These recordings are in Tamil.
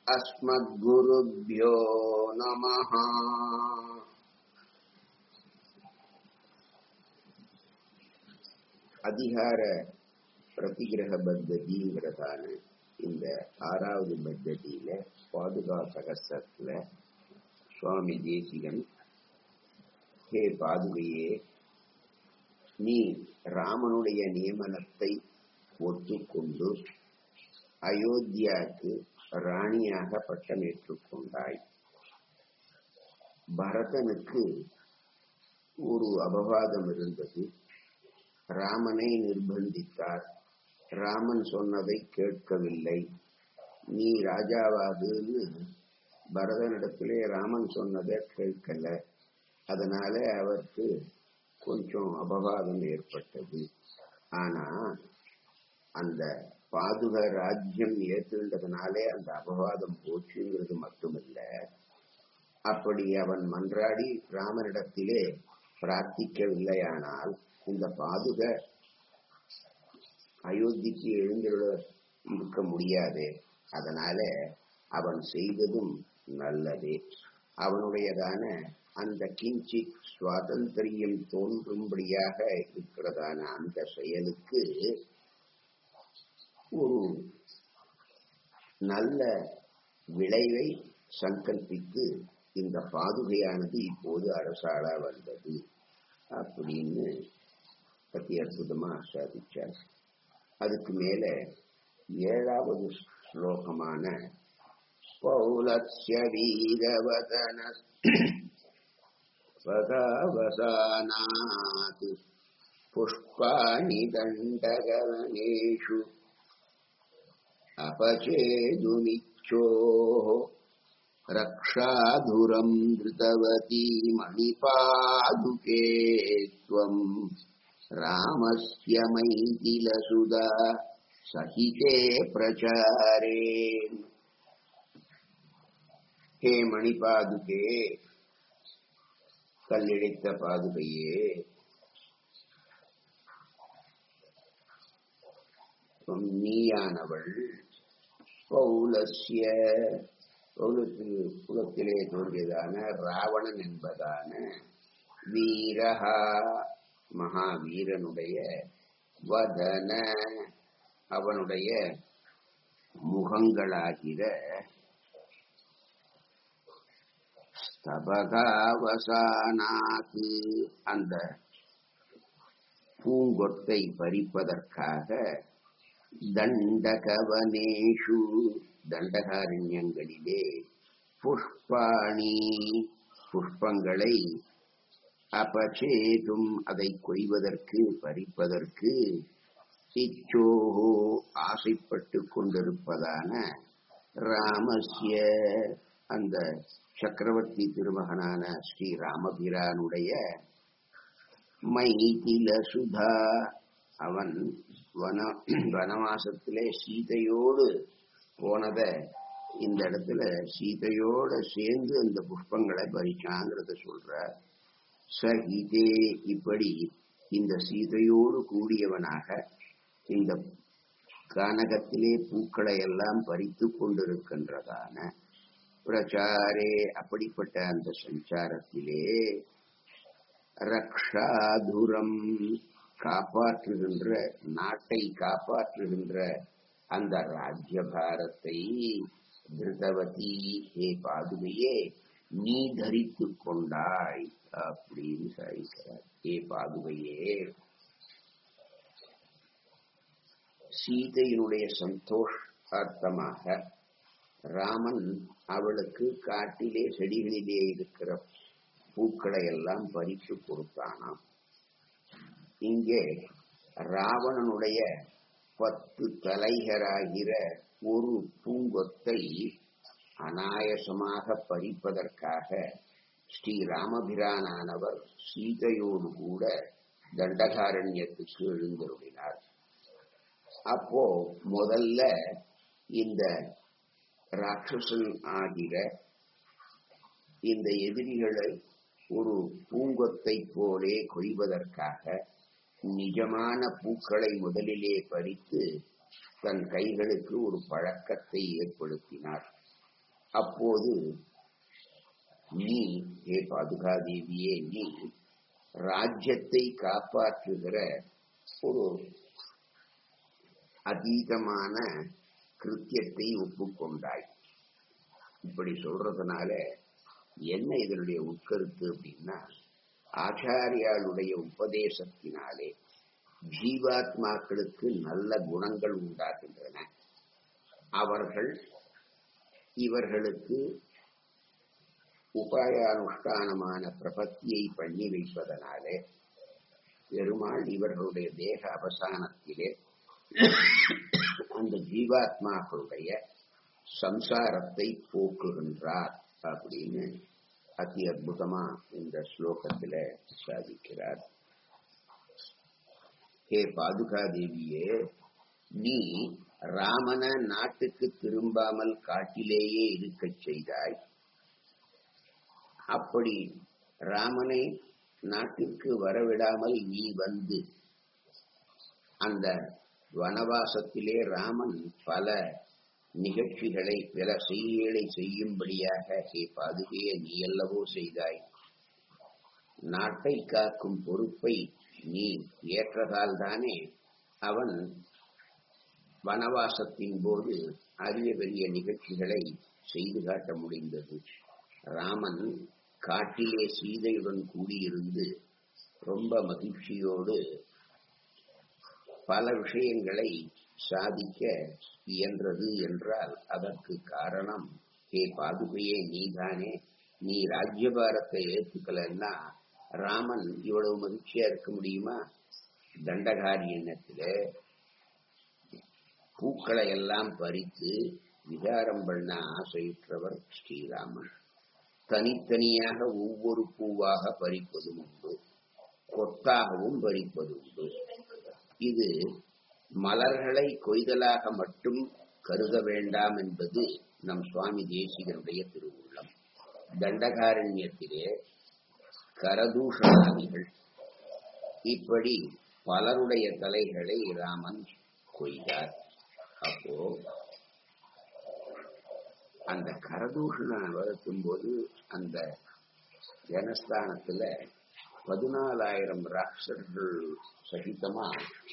अस्मद्गुरुभ्यो नमः அதிகார பிரதிகிரக பத்ததிங்கிறதான இந்த ஆறாவது பத்ததியில பாதுகா சகசத்துல சுவாமி தேசிகன் ஹே பாதுகையே நீ ராமனுடைய நியமனத்தை ஒத்துக்கொண்டு அயோத்தியாவுக்கு ராணியாக பட்டமேற்றுக் கொண்டாய் பரதனுக்கு ஒரு அபவாதம் இருந்தது ராமனை நிர்பந்தித்தார் ராமன் சொன்னதை கேட்கவில்லை நீ ராஜாவாகுன்னு பரதனிடத்திலே ராமன் சொன்னதை கேட்கல அதனால அவருக்கு கொஞ்சம் அபவாதம் ஏற்பட்டது ஆனா அந்த பாதுக ராஜ்யம் ஏற்றுன்றதுனாலே அந்த அபவாதம் போச்சுங்கிறது மட்டுமல்ல அப்படி அவன் மன்றாடி ராமனிடத்திலே பிரார்த்திக்கவில்லையானால் இந்த பாதுக அயோத்திக்கு எழுந்திருட இருக்க முடியாது அதனால அவன் செய்ததும் நல்லதே அவனுடையதான அந்த கிஞ்சித் சுவாதந்திரியம் தோன்றும்படியாக இருக்கிறதான அந்த செயலுக்கு ஒரு நல்ல விளைவை சங்கல்பித்து இந்த பாதுகையானது இப்போது அரசாள வந்தது அப்படின்னு பத்தி அற்புதமா சாதிச்சார் அதுக்கு மேல ஏழாவது ஸ்லோகமான பௌலஸ்ய வீரவதன பகாவசானாத் புஷ்பாணி தண்டகவனேஷு अपचेदुमिच्छोः रक्षाधुरम् धृतवती मणिपादुके त्वम् रामस्य मैथिलसुधा सहिते प्रचारे ஹே மணிபாதுகே கல்லிழைத்த பாதுகையே நீயானவள் பௌலஸ்ய பௌலத்து குலத்திலே தோன்றியதான ராவணன் என்பதான வீரஹா மகாவீரனுடைய வதன அவனுடைய முகங்களாகிற ஸ்தபகாவசானாக்கு அந்த பூங்கொத்தை பறிப்பதற்காக தண்டகவனேஷு தண்டகாரண்யங்களிலே புஷ்பாணி புஷ்பங்களை அபச்சேதும் அதை கொய்வதற்கு பறிப்பதற்கு இச்சோகோ ஆசைப்பட்டு கொண்டிருப்பதான ராமஸ்ய அந்த சக்கரவர்த்தி திருமகனான ஸ்ரீ ராமபிரானுடைய மைதில சுதா அவன் வன வனவாசத்திலே சீதையோடு போனத இந்த இடத்துல சீதையோட சேர்ந்து அந்த புஷ்பங்களை பறிச்சாங்கிறத சொல்ற சகிதே இப்படி இந்த சீதையோடு கூடியவனாக இந்த கானகத்திலே பூக்களை எல்லாம் பறித்து கொண்டிருக்கின்றதான பிரச்சாரே அப்படிப்பட்ட அந்த சஞ்சாரத்திலே ரக்ஷாதுரம் காப்பாற்றுகின்ற நாட்டை காப்பாற்றுகின்ற அந்த ராஜ்யபாரத்தை திருதவதி ஹே பாதுகையே நீ தரித்து கொண்டாய் அப்படின்னு சாதிக்கிறார் ஹே பாதுகையே சீதையினுடைய சந்தோஷார்த்தமாக ராமன் அவளுக்கு காட்டிலே செடிகளிலே இருக்கிற பூக்களை எல்லாம் பறித்து கொடுத்தானாம் இங்கே ராவணனுடைய பத்து தலைகராகிற ஒரு பூங்கொத்தை அனாயசமாக பறிப்பதற்காக ஸ்ரீ ராமபிரானானவர் சீதையோடு கூட தண்டகாரண்யத்துக்கு எழுந்தருளினார் அப்போ முதல்ல இந்த ராட்சசன் ஆகிற இந்த எதிரிகளை ஒரு பூங்கொத்தை போலே கொய்வதற்காக நிஜமான பூக்களை முதலிலே பறித்து தன் கைகளுக்கு ஒரு பழக்கத்தை ஏற்படுத்தினார் அப்போது நீ ஏ பாதுகாதேவியே நீ ராஜ்யத்தை காப்பாற்றுகிற ஒரு அதீதமான கிருத்தியத்தை ஒப்புக்கொண்டாய் இப்படி சொல்றதுனால என்ன இதனுடைய உட்கருத்து அப்படின்னா ஆச்சாரியாளுடைய உபதேசத்தினாலே ஜீவாத்மாக்களுக்கு நல்ல குணங்கள் உண்டாகின்றன அவர்கள் இவர்களுக்கு உபாயானுஷ்டானமான பிரபத்தியை பண்ணி வைப்பதனாலே பெருமாள் இவர்களுடைய தேக அவசானத்திலே அந்த ஜீவாத்மாக்களுடைய சம்சாரத்தை போக்குகின்றார் அப்படின்னு அதி அற்புதமா இந்த ஸ்லோகத்துல சாதிக்கிறார் ஹே பாதுகா தேவியே நீ ராமன நாட்டுக்கு திரும்பாமல் காட்டிலேயே இருக்கச் செய்தாய் அப்படி ராமனை நாட்டிற்கு வரவிடாமல் நீ வந்து அந்த வனவாசத்திலே ராமன் பல நிகழ்ச்சிகளை பல செய்திகளை செய்யும்படியாக ஹே பாதுகையை நீ அல்லவோ செய்தாய் நாட்டை காக்கும் பொறுப்பை நீ ஏற்றதால் தானே அவன் வனவாசத்தின் போது அரிய பெரிய நிகழ்ச்சிகளை செய்து காட்ட முடிந்தது ராமன் காட்டிலே சீதையுடன் கூடியிருந்து ரொம்ப மகிழ்ச்சியோடு பல விஷயங்களை சாதிக்க இயன்றது என்றால் அதற்கு காரணம் ஹே பாதுகையே நீதானே நீ ராஜ்யபாரத்தை ஏற்றுக்கலன்னா ராமன் இவ்வளவு மகிழ்ச்சியா இருக்க முடியுமா தண்டகாரியத்தில பூக்களை எல்லாம் பறித்து விகாரம் பண்ண ஆசையுற்றவர் ஸ்ரீராமன் தனித்தனியாக ஒவ்வொரு பூவாக பறிப்பதும் உண்டு கொத்தாகவும் பறிப்பது உண்டு இது மலர்களை கொய்தலாக மட்டும் கருத வேண்டாம் என்பது நம் சுவாமி தேசிகனுடைய திருவுள்ளம் தண்டகாரண்யத்திலே கரதூஷணாதிகள் இப்படி பலருடைய தலைகளை ராமன் கொய்தார் அப்போ அந்த கரதூஷணம் வளர்த்தும் போது அந்த ஜனஸ்தானத்துல பதினாலாயிரம் ராட்சர்கள் சகிதமா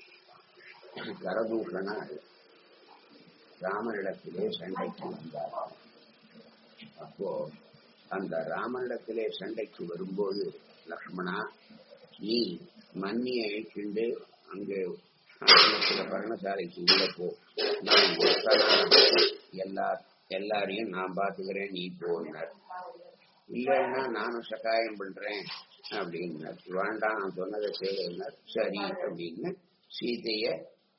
கரதூஷணா ராமனிடத்திலே சண்டைக்கு வந்தார் அப்போ அந்த ராமனிடத்திலே சண்டைக்கு வரும்போது லக்ஷ்மணா நீ மன்னியை அழிச்சுண்டு அங்கே ஆசிரமத்துல பர்ணசாலைக்கு உள்ள போ நான் ஒருத்தனா எல்லா எல்லாரையும் நான் பாத்துக்கிறேன் நீ போனார் இல்லைன்னா நானும் சகாயம் பண்றேன் அப்படின்னார் வேண்டாம் நான் சொன்னதை செய்யனார் சரி அப்படின்னு சீதைய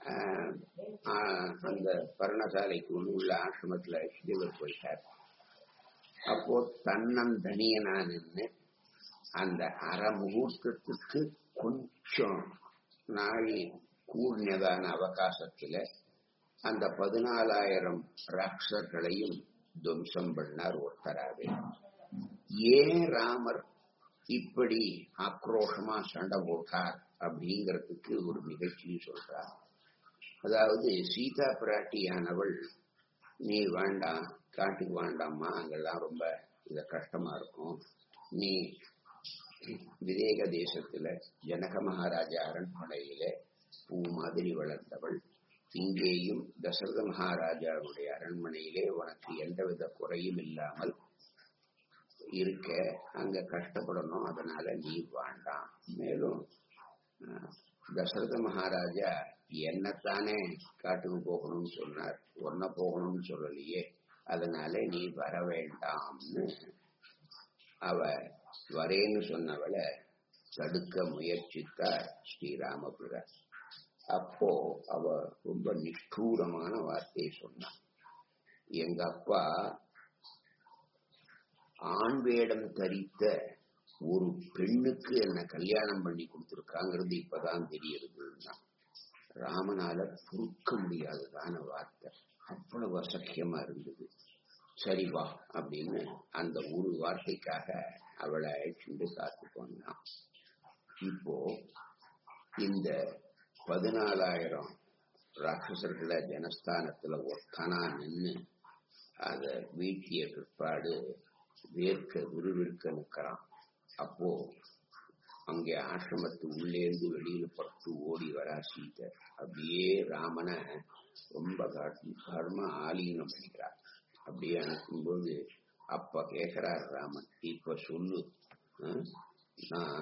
அந்த பர்ணசாலைக்கு ஒண்ணு உள்ள ஆசிரமத்துல இவர் போயிட்டார் அப்போ தன்னந்தனியனா நின்று அந்த அரை முகூர்த்தத்துக்கு கொஞ்சம் நாழி கூர்ணதான அவகாசத்துல அந்த பதினாலாயிரம் ராட்சர்களையும் துவம்சம் பண்ணார் ஒருத்தராவே ஏன் ராமர் இப்படி ஆக்ரோஷமா சண்டை போட்டார் அப்படிங்கிறதுக்கு ஒரு நிகழ்ச்சி சொல்றார் அதாவது சீதா பிராட்டியானவள் நீ வேண்டாம் காட்டுக்கு வேண்டாம்மா அங்கெல்லாம் ரொம்ப இத கஷ்டமா இருக்கும் நீ விதேக தேசத்துல ஜனக மகாராஜா அரண்மனையில பூ மாதிரி வளர்ந்தவள் இங்கேயும் தசரத மகாராஜாவுடைய அரண்மனையிலே உனக்கு எந்தவித குறையும் இல்லாமல் இருக்க அங்க கஷ்டப்படணும் அதனால நீ வேண்டாம் மேலும் தசரத மகாராஜா என்னத்தானே காட்டுக்கு போகணும்னு சொன்னார் ஒன்ன போகணும்னு சொல்லலையே அதனால நீ வர வேண்டாம்னு அவ வரேன்னு சொன்னவளை தடுக்க முயற்சித்தார் ஸ்ரீராமபுரர் அப்போ அவ ரொம்ப நிஷ்டூரமான வார்த்தையை சொன்னான் எங்க அப்பா ஆண் வேடம் தரித்த ஒரு பெண்ணுக்கு என்ன கல்யாணம் பண்ணி கொடுத்திருக்காங்கிறது இப்பதான் தெரியுதுன்னா ராமனால பொறுக்க முடியாததான வார்த்தை அவ்வளவு அசக்கியமா இருந்தது சரி வா அப்படின்னு அந்த ஒரு வார்த்தைக்காக அவளை அழைச்சிட்டு காத்து போனான் இப்போ இந்த பதினாலாயிரம் ராட்சசர்களை ஜனஸ்தானத்துல ஒத்தனா நின்று அத வீட்டிய பிற்பாடு வேர்க்க விறுவிறுக்க நிற்கிறான் அப்போ அங்கே ஆசிரமத்து உள்ளேந்து வெளியில புறத்து ஓடி வரா சீதை அப்படியே ராமனை ரொம்ப கர்ம ஆலீனம் பண்ணிக்கிறார் அப்படியே அனுப்பும்போது அப்ப கேக்குறார் ராமன் இப்ப சொல்லு அஹ், நான்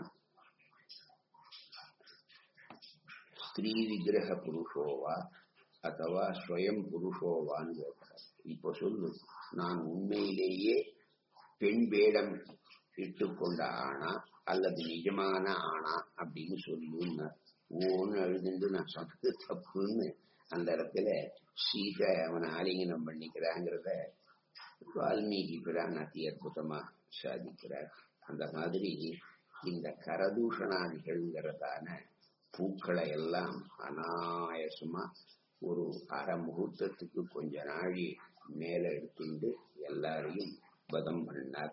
ஸ்திரீ விக்கிரக புருஷோவா அத்தவா ஸ்வயம் புருஷோவான்னு கேட்கிறார் இப்ப சொல்லு நான் உண்மையிலேயே பெண் வேடம் இட்டுக்கொண்ட ஆணா அல்லது நிஜமான ஆணா அப்படின்னு சொல்லுன்னு ஓன்னு எழுதுண்டு நான் சொன்னது தப்புன்னு அந்த இடத்துல சீதை அவனை ஆலிங்கனம் பண்ணிக்கிறாங்கிறத வால்மீகி பிரான் அதி அற்புதமா சாதிக்கிறார் அந்த மாதிரி இந்த கரதூஷணாதிகள்ங்கிறதான பூக்களை எல்லாம் அனாயசமா ஒரு அரை முகூர்த்தத்துக்கு கொஞ்ச நாழி மேல எடுத்துண்டு எல்லாரையும் வதம் பண்ணார்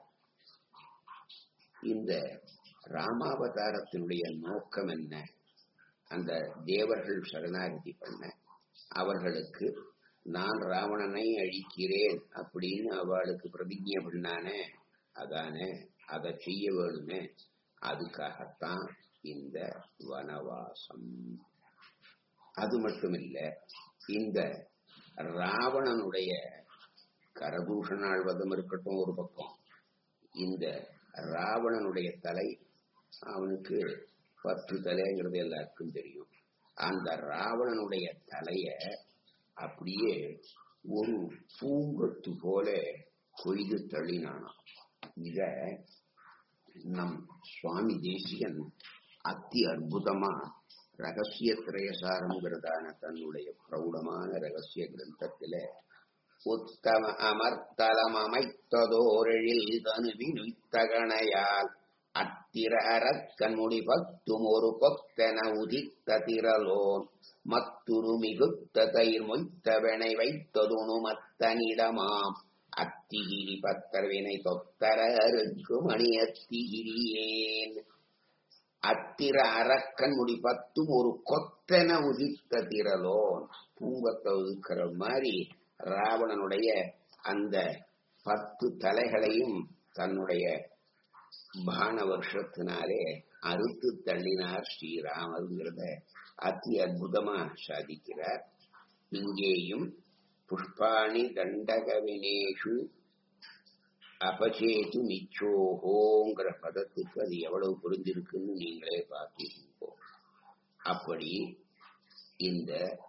இந்த ராமாவதாரத்தினுடைய நோக்கம் என்ன அந்த தேவர்கள் சரணாகதி பண்ண அவர்களுக்கு நான் ராவணனை அழிக்கிறேன் அப்படின்னு அவளுக்கு பிரதிஜை பண்ணானே அதானே அதை செய்ய வேணுமே அதுக்காகத்தான் இந்த வனவாசம் அது மட்டுமில்ல இந்த ராவணனுடைய கரதூஷணாழ்வதம் இருக்கட்டும் ஒரு பக்கம் இந்த ராவணனுடைய தலை அவனுக்கு பத்து தலைங்கிறது எல்லாருக்கும் தெரியும் அந்த ராவணனுடைய தலைய அப்படியே ஒரு பூங்கொத்து போல கொய்து தள்ளினானாம் இத நம் சுவாமி தேசிகன் அத்தி அற்புதமா ரகசிய திரயசாரம்ங்கிறதான தன்னுடைய பிரௌடமான ரகசிய கிரந்தத்தில உத்தம அமர்த்தலம் அமைத்ததோரெழில் தனுவி நுய்த்தகணையால் அத்திர அறக்கண்முடி பத்தும் ஒரு கொத்தென உதித்த திரலோன் மத்துரு மிகுத்த தயிர் மொய்த்தவனை வைத்ததுணு மத்தனிடமாம் அத்திகிரி பத்தர்வினை தொத்தர அருக்கு மணி அத்திகிரியேன் அத்திர அரக்கன் முடி பத்தும் ஒரு கொத்தென உதித்த திரலோன் பூங்கத்தை ஒதுக்கிற மாதிரி ராவணனுடைய அந்த பத்து தலைகளையும் தன்னுடைய பான வருஷத்தினாலே அறுத்து தள்ளினார் ஸ்ரீராமருங்கிறத அதி அற்புதமா சாதிக்கிறார் இங்கேயும் புஷ்பாணி தண்டகவினேஷு அபசேது மிச்சோஹோங்கிற பதத்துக்கு அது எவ்வளவு புரிஞ்சிருக்குன்னு நீங்களே பார்த்துக்கோ அப்படி இந்த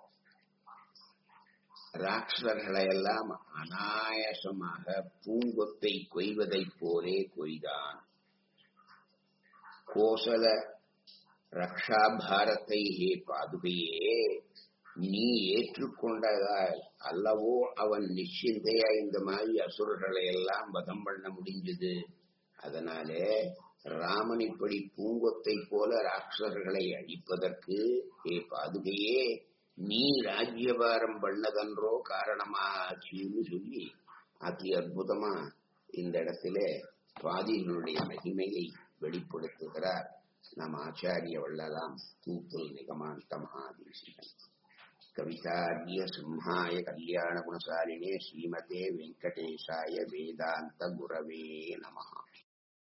ராட்சசர்களை எல்லாம் அனாயாசமாக பூங்கொத்தை கொய்வதைப் போலே கொய்தான் கோசல ரக்ஷாபாரத்தை ஹே பாதுகையே நீ ஏற்றுக்கொண்டதால் அல்லவோ அவன் நிச்சயத்தையா இந்த மாதிரி அசுரர்களை எல்லாம் வதம் பண்ண முடிஞ்சது அதனாலே ராமன் இப்படி பூங்கொத்தை போல ராட்சசர்களை அழிப்பதற்கு ஹே பாதுகையே நீ ராஜ்யபாரம் பண்ணதன்றோ காரணமாச்சுன்னு சொல்லி அதி அற்புதமா இந்த இடத்துல சுவாதிகளுடைய மகிமையை வெளிப்படுத்துகிறார் நம் ஆச்சாரிய வள்ளலாம் தூப்புல் நிகமாந்த மகாதேசிகன் கவிதாரிய சிம்ஹாய கல்யாண குணசாலினே ஸ்ரீமதே வெங்கடேசாய வேதாந்த குரவே நமஹா